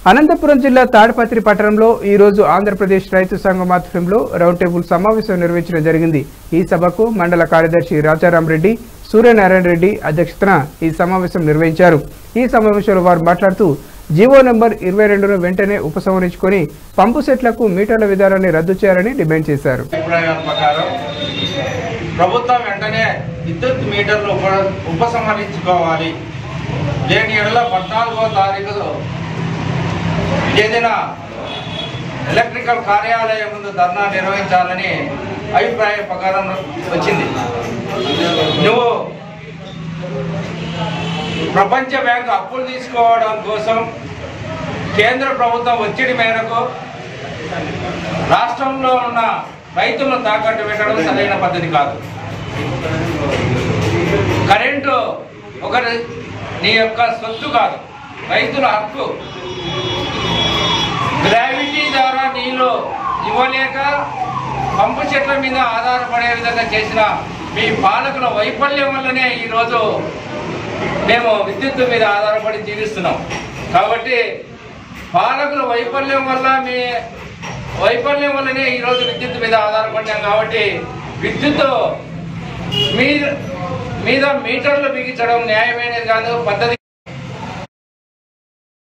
అనంతపురం జిల్లా తాడిపత్రి పట్టణంలో ఈ రోజు ఆంధ్రప్రదేశ్ రైతు సంఘం ఆధ్వర్యంలో రౌండ్ టేబుల్ సమావేశం నిర్వహించడం జరిగింది ఈ సభకు మండల కార్యదర్శి రాజారాం రెడ్డి సూర్యనారాయణ రెడ్డి అధ్యక్షతన ఈ సమావేశం నిర్వహించారు ఈ సమావేశంలో వారు మాట్లాడుతూ జీవో నంబర్ ఇరవై రెండును వెంటనే ఉపసంహరించుకొని పంపు సెట్లకు మీటర్ల విధానాన్ని రద్దు చేయాలని డిమాండ్ చేశారు అభిప్రాయాల ప్రకారం ప్రభుత్వం వెంటనే విద్యుత్ మీటర్లు ఉప ఉపసంహరించుకోవాలి లేని ఏడల పద్నాలుగో తారీఖు ఏదైనా ఎలక్ట్రికల్ కార్యాలయం ముందు ధర్నా నిర్వహించాలని అభిప్రాయం ప్రకారం వచ్చింది నువ్వు ప్రపంచ బ్యాంకు అప్పులు తీసుకోవడం కోసం కేంద్ర ప్రభుత్వం ఒత్తిడి మేరకు రాష్ట్రంలో ఉన్న రైతులను తాకట్టు పెట్టడం సరైన పద్ధతి కాదు కరెంటు ఒకరి నీ యొక్క సొత్తు కాదు రైతుల హక్కు గ్రావిటీ ద్వారా నీళ్ళు ఇవ్వలేక పంపు చెట్ల మీద ఆధారపడే విధంగా చేసిన మీ పాలకుల వైఫల్యం వల్లనే ఈరోజు మేము విద్యుత్ మీద ఆధారపడి జీవిస్తున్నాం కాబట్టి పాలకుల వైఫల్యం వల్ల మీ వైఫల్యం వల్లనే ఈరోజు విద్యుత్ మీద ఆధారపడినాం కాబట్టి విద్యుత్ మీద మీద మీటర్లు బిగించడం న్యాయమైనది కాదు పద్ధతి